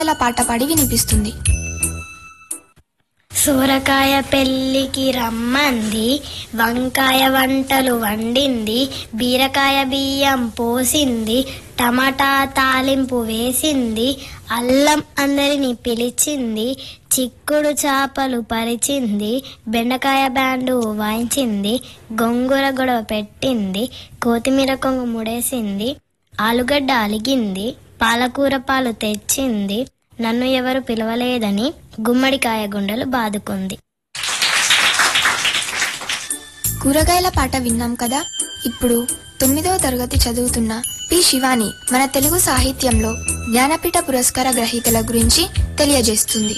ఇలా పాట పాడి వినిపిస్తుంది సూరకాయ పెళ్ళికి రమ్మంది వంకాయ వంటలు వండింది బీరకాయ బియ్యం పోసింది టమాటా తాలింపు వేసింది అల్లం అందరిని పిలిచింది చిక్కుడు చేపలు పరిచింది బెండకాయ బ్యాండు వాయించింది గొంగూర గొడవ పెట్టింది కొత్తిమీర కొంగు ముడేసింది ఆలుగడ్డ అలిగింది పాలకూర పాలు తెచ్చింది నన్ను ఎవరు పిలవలేదని గుమ్మడికాయ గుండెలు బాదుకుంది కూరగాయల పాట విన్నాం కదా ఇప్పుడు తొమ్మిదవ తరగతి చదువుతున్న పి శివాని మన తెలుగు సాహిత్యంలో జ్ఞానపీఠ పురస్కార గ్రహీతల గురించి తెలియజేస్తుంది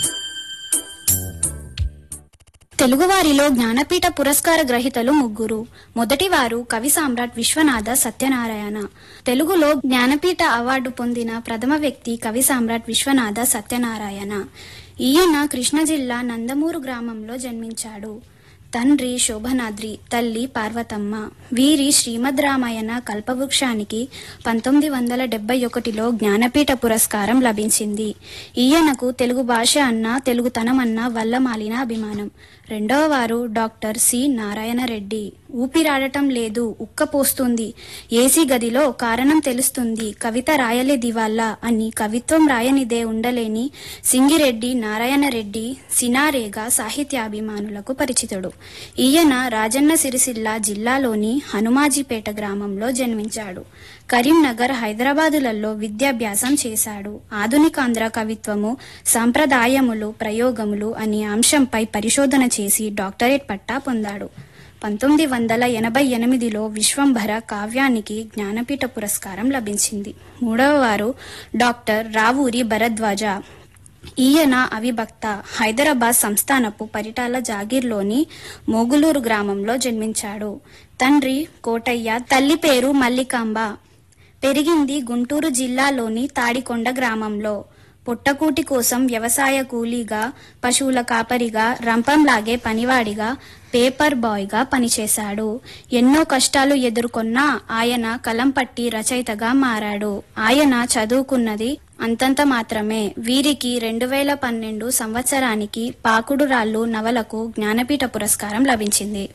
తెలుగువారిలో జ్ఞానపీఠ పురస్కార గ్రహీతలు ముగ్గురు మొదటివారు కవి సామ్రాట్ విశ్వనాథ సత్యనారాయణ తెలుగులో జ్ఞానపీఠ అవార్డు పొందిన ప్రథమ వ్యక్తి కవి సామ్రాట్ విశ్వనాథ సత్యనారాయణ ఈయన కృష్ణా జిల్లా నందమూరు గ్రామంలో జన్మించాడు తండ్రి శోభనాద్రి తల్లి పార్వతమ్మ వీరి శ్రీమద్ రామాయణ కల్పవృక్షానికి పంతొమ్మిది వందల డెబ్బై ఒకటిలో జ్ఞానపీఠ పురస్కారం లభించింది ఈయనకు తెలుగు భాష అన్న తెలుగుతనం అన్న వల్లమాలిన అభిమానం రెండవ వారు డాక్టర్ సి నారాయణ రెడ్డి ఊపిరాడటం లేదు ఉక్కపోస్తుంది ఏసీ గదిలో కారణం తెలుస్తుంది కవిత రాయలే దివాల్లా అని కవిత్వం రాయనిదే ఉండలేని సింగిరెడ్డి నారాయణ రెడ్డి సినారేగా సాహిత్యాభిమానులకు పరిచితుడు ఈయన రాజన్న సిరిసిల్ల జిల్లాలోని హనుమాజీపేట గ్రామంలో జన్మించాడు కరీంనగర్ హైదరాబాదులలో విద్యాభ్యాసం చేశాడు ఆధునికాంధ్ర కవిత్వము సంప్రదాయములు ప్రయోగములు అనే అంశంపై పరిశోధన చేసి డాక్టరేట్ పట్టా పొందాడు పంతొమ్మిది వందల ఎనభై ఎనిమిదిలో విశ్వంభర కావ్యానికి జ్ఞానపీఠ పురస్కారం లభించింది మూడవ వారు డాక్టర్ రావూరి భరద్వాజ ఈయన అవిభక్త హైదరాబాద్ సంస్థానపు పరిటాల జాగీర్లోని మోగులూరు గ్రామంలో జన్మించాడు తండ్రి కోటయ్య తల్లి పేరు మల్లికాంబ పెరిగింది గుంటూరు జిల్లాలోని తాడికొండ గ్రామంలో పుట్టకూటి కోసం వ్యవసాయ కూలీగా పశువుల కాపరిగా రంపంలాగే పనివాడిగా పేపర్ బాయ్గా పనిచేశాడు ఎన్నో కష్టాలు ఎదుర్కొన్నా ఆయన కలం పట్టి రచయితగా మారాడు ఆయన చదువుకున్నది అంతంత మాత్రమే వీరికి రెండు వేల పన్నెండు సంవత్సరానికి పాకుడు రాళ్ళు నవలకు జ్ఞానపీఠ పురస్కారం లభించింది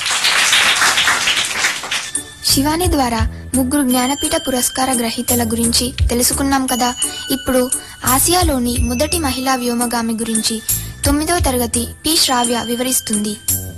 శివాని ద్వారా ముగ్గురు జ్ఞానపీఠ పురస్కార గ్రహీతల గురించి తెలుసుకున్నాం కదా ఇప్పుడు ఆసియాలోని మొదటి మహిళా వ్యోమగామి గురించి తొమ్మిదవ తరగతి పి శ్రావ్య వివరిస్తుంది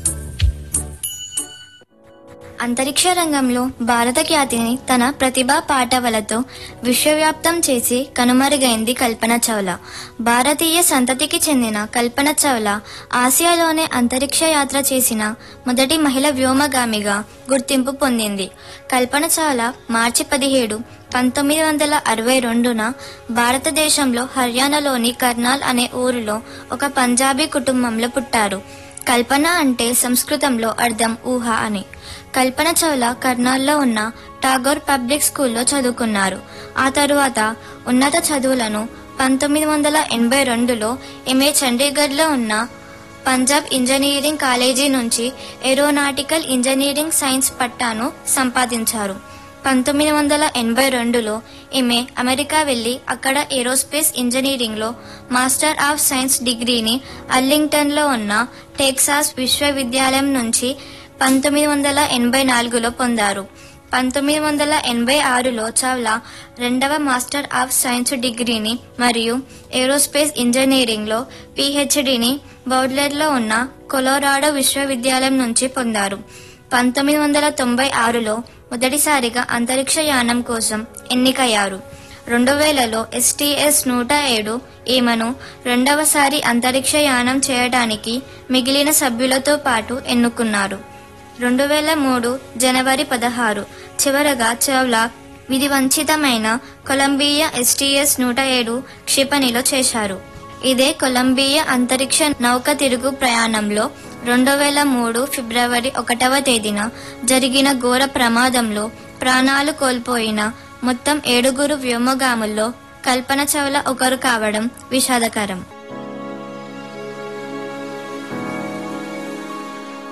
అంతరిక్ష రంగంలో భారత ఖ్యాతిని తన ప్రతిభా పాటవలతో విశ్వవ్యాప్తం చేసి కనుమరుగైంది కల్పన చౌలా భారతీయ సంతతికి చెందిన కల్పన చౌలా ఆసియాలోనే అంతరిక్ష యాత్ర చేసిన మొదటి మహిళ వ్యోమగామిగా గుర్తింపు పొందింది కల్పన చౌలా మార్చి పదిహేడు పంతొమ్మిది వందల అరవై రెండున భారతదేశంలో హర్యానాలోని కర్నాల్ అనే ఊరిలో ఒక పంజాబీ కుటుంబంలో పుట్టారు కల్పన అంటే సంస్కృతంలో అర్థం ఊహ అని కల్పన చౌలా కర్నాల్లో ఉన్న టాగోర్ పబ్లిక్ స్కూల్లో చదువుకున్నారు ఆ తరువాత ఉన్నత చదువులను పంతొమ్మిది వందల ఎనభై రెండులో ఎంఏ చండీగఢ్లో ఉన్న పంజాబ్ ఇంజనీరింగ్ కాలేజీ నుంచి ఏరోనాటికల్ ఇంజనీరింగ్ సైన్స్ పట్టాను సంపాదించారు పంతొమ్మిది వందల ఎనభై రెండులో ఈమె అమెరికా వెళ్లి అక్కడ ఏరోస్పేస్ ఇంజనీరింగ్లో మాస్టర్ ఆఫ్ సైన్స్ డిగ్రీని అర్లింగ్టన్లో ఉన్న టెక్సాస్ విశ్వవిద్యాలయం నుంచి పంతొమ్మిది వందల ఎనభై నాలుగులో పొందారు పంతొమ్మిది వందల ఎనభై ఆరులో చావ్లా రెండవ మాస్టర్ ఆఫ్ సైన్స్ డిగ్రీని మరియు ఏరోస్పేస్ ఇంజనీరింగ్లో పిహెచ్డిని బౌడ్లెర్లో ఉన్న కొలోరాడో విశ్వవిద్యాలయం నుంచి పొందారు పంతొమ్మిది వందల తొంభై ఆరులో మొదటిసారిగా అంతరిక్ష యానం కోసం ఎన్నికయ్యారు రెండు వేలలో ఎస్టీఎస్ నూట ఏడు ఈమెను రెండవసారి అంతరిక్ష యానం చేయడానికి మిగిలిన సభ్యులతో పాటు ఎన్నుకున్నారు రెండు వేల మూడు జనవరి పదహారు చివరగా చౌలా విధివంచితమైన కొలంబియా ఎస్టీఎస్ నూట ఏడు క్షిపణిలో చేశారు ఇదే కొలంబియా అంతరిక్ష నౌక తిరుగు ప్రయాణంలో రెండు వేల మూడు ఫిబ్రవరి ఒకటవ తేదీన జరిగిన ఘోర ప్రమాదంలో ప్రాణాలు కోల్పోయిన మొత్తం ఏడుగురు వ్యోమగాముల్లో కల్పన చౌల ఒకరు కావడం విషాదకరం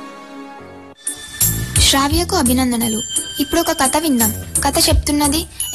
శ్రావ్యకు అభినందనలు ఇప్పుడు ఒక కథ విందాం కథ చెప్తున్నది